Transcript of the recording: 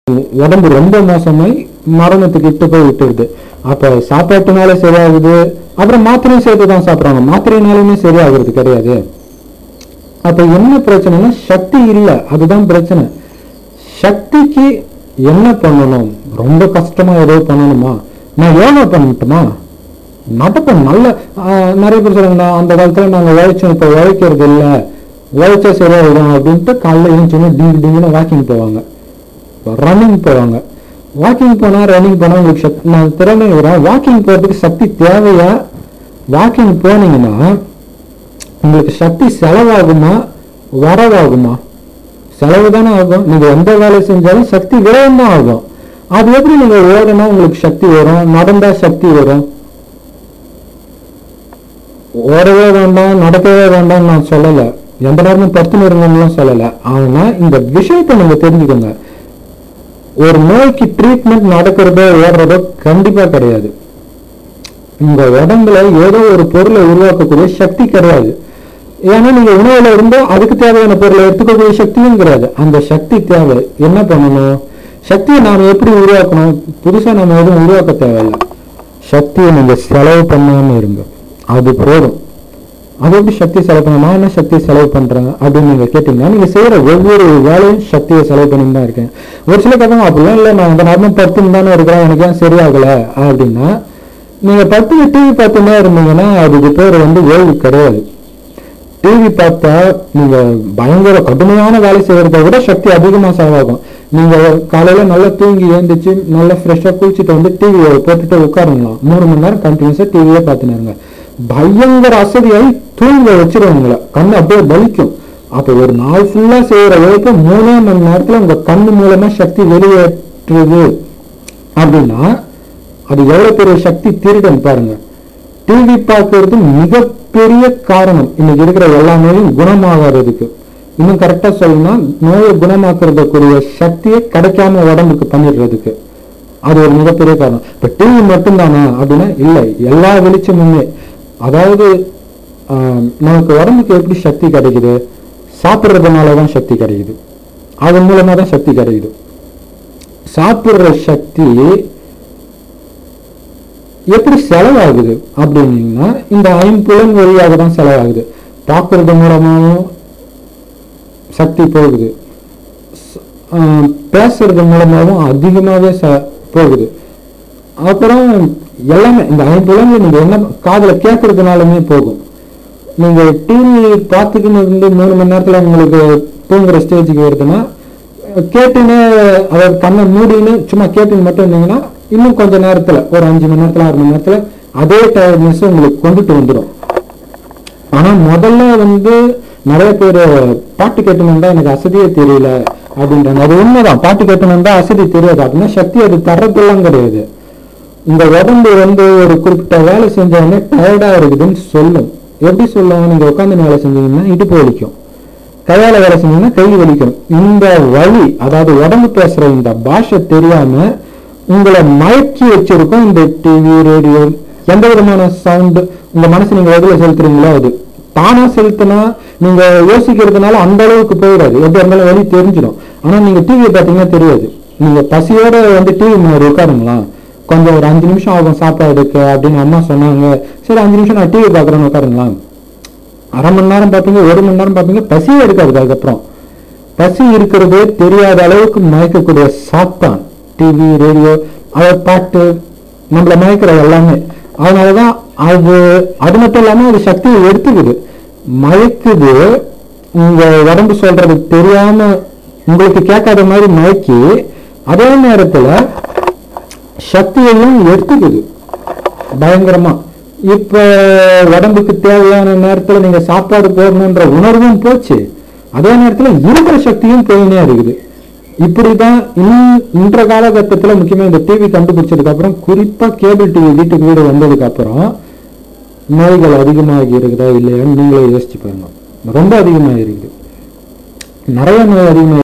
உடம்பு ரொம்ப மோசமாய் மரணத்துக்கு இட்டு போய் விட்டுருது அப்ப சாப்பாட்டுனால சரியாகுது அப்புறம் மாத்திரையும் சேர்த்து தான் சாப்பிட்றாங்க மாத்திரைனாலுமே சரியாகிறது கிடையாது அப்ப என்ன பிரச்சனைனா சக்தி இல்லை அதுதான் பிரச்சனை சக்திக்கு என்ன பண்ணணும் ரொம்ப கஷ்டமா ஏதோ பண்ணணுமா நான் யோகா பண்ணட்டுமா நடப்பேன் நல்ல ஆஹ், நிறைய பேர் சொல்லுங்க "நான் அந்த காலத்துல நாங்க உழைச்சோம் இப்ப உழைக்கிறது இல்ல உழைச்சா சரியாயிடும் அப்படின்ட்டு காலைல எழுந்தோடனே டிங்கு டிங்குன்னு வாக்கிங் போவாங்க ரன்னிங் போவாங்க வாக்கிங் போனா ரன்னிங் போனா உங்களுக்கு சக்தி நான் திறமை வரேன் வாக்கிங் போறதுக்கு சக்தி தேவையா வாக்கிங் போனீங்கன்னா உங்களுக்கு சக்தி செலவாகுமா வரவாகுமா செலவு தானே ஆகும் நீங்க எந்த வேலை செஞ்சாலும் சக்தி விரயம் தான் ஆகும் அது எப்படி நீங்க ஓடனா உங்களுக்கு சக்தி வரும் நடந்தா சக்தி வரும் ஓடவே வேண்டாம் நடக்கவே வேண்டாம் நான் சொல்லல எந்த நேரமும் படுத்துன்னு இருங்கன்னு சொல்லல ஆனா இந்த விஷயத்தை நீங்க தெரிஞ்சுக்கோங்க ஒரு நோய்க்கு ட்ரீட்மெண்ட் நடக்கிறதோ ஓடுறதோ கண்டிப்பா கிடையாது உங்க உடம்புல ஏதோ ஒரு பொருளை உருவாக்கக்கூடிய சக்தி கிடையாது ஏன்னா நீங்க உணவுல இருந்தோ அதுக்கு தேவையான பொருளை எடுத்துக்கக்கூடிய சக்தியும் கிடையாது அந்த சக்தி தேவை என்ன பண்ணணும் சக்தியை நாம எப்படி உருவாக்கணும் புதுசா நம்ம எதுவும் உருவாக்க தேவையில்லை சக்தியை நீங்க செலவு பண்ணாம இருங்க அது போதும் அது எப்படி சக்தி செலவு பண்ண நான் என்ன சக்தி செலவு பண்றேன் அப்படின்னு நீங்க கேட்டீங்கன்னா நீங்க செய்யற ஒவ்வொரு வேலையும் சக்தியை செலவு பண்ணி தான் இருக்கேன் ஒரு சில கதை அப்படிலாம் இல்லை நான் அந்த நேரமும் படுத்துன்னு தானே இருக்கிறேன் எனக்கு ஏன் சரியாகல அப்படின்னா நீங்க படுத்து டிவி பார்த்துன்னே இருந்தீங்கன்னா அதுக்கு பேர் வந்து ஓய்வு கிடையாது டிவி பார்த்தா நீங்க பயங்கர கடுமையான வேலை செய்யறதை விட சக்தி அதிகமா செலவாகும் நீங்க காலையில நல்லா தூங்கி எழுந்திரிச்சு நல்லா ஃப்ரெஷ்ஷா குளிச்சுட்டு வந்து டிவி போட்டுட்டு உட்காருங்களாம் மூணு மணி நேரம் கண்டினியூஸா டிவியே பார்த்துனாருங்க பயங்கர அசதியாகி தூங்க வச்சிரும் உங்களை கண்ணு அப்படியே வலிக்கும் அப்ப ஒரு நாள் ஃபுல்லா செய்யற உழைப்பு மூணே மணி நேரத்துல உங்க கண்ணு மூலமா சக்தி வெளியேற்றுது அப்படின்னா அது எவ்வளவு பெரிய சக்தி திருடன் பாருங்க டிவி பார்க்கறது மிகப்பெரிய காரணம் இன்னைக்கு இருக்கிற எல்லா நோயும் குணமாகறதுக்கு இன்னும் கரெக்டா சொல்லணும்னா நோயை குணமாக்குறதுக்குரிய சக்தியை கிடைக்காம உடம்புக்கு பண்ணிடுறதுக்கு அது ஒரு மிகப்பெரிய காரணம் இப்ப டிவி மட்டும்தானா அப்படின்னா இல்லை எல்லா வெளிச்சமுமே அதாவது ஆஹ், நமக்கு உடம்புக்கு எப்படி சக்தி கிடைக்குது சாப்பிட்றதுனால தான் சக்தி கிடைக்குது அதன் மூலமா தான் சக்தி கிடைக்குது சாப்பிடுற சக்தி எப்படி செலவாகுது அப்படின்னீங்கன்னா இந்த ஐம்புலன் வழியாக தான் செலவாகுது பார்க்கறது மூலமாகவும் சக்தி போகுது ஸ்- ஆஹ் பேசுறது மூலமாகவும் அதிகமாகவே ச போகுது அப்புறம் எல்லாமே இந்த ஐம்புலன்ல நீங்க என்ன காதுல கேட்கறதுனாலுமே போகும் நீங்க டிவி பார்த்துக்கின்னு இருந்து மூணு மணி நேரத்துல உங்களுக்கு தூங்குற ஸ்டேஜுக்கு வருதுன்னா கேட்டுன்னு அதாவது கண்ணை மூடின்னு சும்மா கேட்டுன்னு மட்டும் இருந்தீங்கன்னா இன்னும் கொஞ்ச நேரத்துல ஒரு அஞ்சு மணி நேரத்துல ஆறு மணி நேரத்துல அதே டயர்ட்னஸ் உங்களுக்கு கொண்டுட்டு வந்துடும் ஆனா முதல்ல வந்து நிறைய பேர் பாட்டு கேட்டணும் தான் எனக்கு அசதியே தெரியல அப்படின்றாங்க அது உண்மைதான் பாட்டு கேட்டணும் தான் அசதி தெரியாது அப்படின்னா சக்தி அது தர்றதெல்லாம் கிடையாது இந்த உடம்பு வந்து ஒரு குறிப்பிட்ட வேலை செஞ்ச உடனே டயர்டா இருக்குதுன்னு சொல்லும் எப்படி சொல்லும் நீங்க உட்காந்து வேலை செஞ்சீங்கன்னா இடுப்பு வலிக்கும் கையால வேலை செஞ்சீங்கன்னா கை வலிக்கும் இந்த வழி அதாவது உடம்பு பேசுற இந்த பாஷை தெரியாம உங்களை மயக்கி வச்சிருக்கும் இந்த டிவி ரேடியோ எந்த விதமான சவுண்ட் உங்க மனசு நீங்க எதுல செலுத்துறீங்களோ அது தானா செலுத்தினா நீங்க யோசிக்கிறதுனால அந்த அளவுக்கு போயிடாது எப்படி இருந்தாலும் வழி தெரிஞ்சிடும் ஆனா நீங்க டிவியை பார்த்தீங்கன்னா தெரியாது நீங்க பசியோட வந்து டிவி முன்னாடி உட்காருங்களா கொஞ்சம் ஒரு அஞ்சு நிமிஷம் ஆகும் சாப்பாடுக்கு அப்படின்னு அம்மா சொன்னாங்க சரி அஞ்சு நிமிஷம் நான் டிவி பார்க்குறேன்னு உட்காருங்களா அரை மணி நேரம் பார்ப்பீங்க ஒரு மணி நேரம் பார்ப்பீங்க பசியே இருக்காது அதுக்கப்புறம் பசி இருக்கிறதே தெரியாத அளவுக்கு மயக்கக்கூடிய சாத்தான் டிவி ரேடியோ அதை பாட்டு நம்மள மயக்கிற எல்லாமே அதனாலதான் அது அது மட்டும் இல்லாம அது சக்தியை எடுத்துக்குது மயக்குது உங்க உடம்பு சொல்றது தெரியாம உங்களுக்கு கேட்காத மாதிரி மயக்கி அதே நேரத்துல சக்தியையும் எடுத்துக்குது பயங்கரமா இப்ப உடம்புக்கு தேவையான நேரத்துல நீங்க சாப்பாடு போடணுன்ற உணர்வும் போச்சு அதே நேரத்துல இருக்கிற சக்தியும் போயினே இருக்குது இப்படிதான் இன்- இன்ற காலகட்டத்துல முக்கியமா இந்த டிவி கண்டுபிடிச்சதுக்கு அப்புறம் குறிப்பா கேபிள் டிவி வீட்டுக்கு வீடு வந்ததுக்கு அப்புறம் நோய்கள் அதிகமாகி இருக்குதா இல்லையான்னு நீங்களே யோசிச்சு பாருங்க ரொம்ப அதிகமாக இருக்குது நிறைய நோய் அதிகமாக